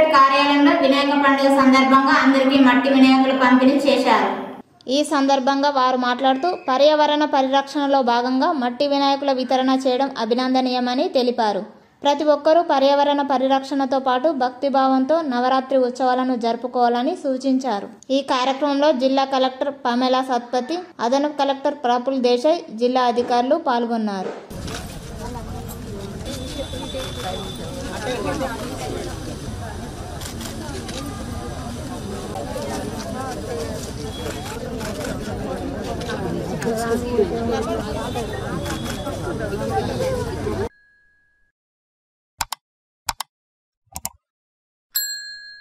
కార్యాలయంలో వినాయక పండుగ సందర్భంగా అందరికీ మట్టి వినాయకులు పంపిణీ చేశారు ఈ సందర్భంగా వారు మాట్లాడుతూ పర్యావరణ పరిరక్షణలో భాగంగా మట్టి వినాయకుల వితరణ చేయడం అభినందనీయమని తెలిపారు ప్రతి ఒక్కరూ పర్యావరణ పరిరక్షణతో పాటు భక్తిభావంతో నవరాత్రి ఉత్సవాలను జరుపుకోవాలని సూచించారు ఈ కార్యక్రమంలో జిల్లా కలెక్టర్ పమేలా సత్పతి అదనపు కలెక్టర్ ప్రఫుల్ దేశాయ్ జిల్లా అధికారులు పాల్గొన్నారు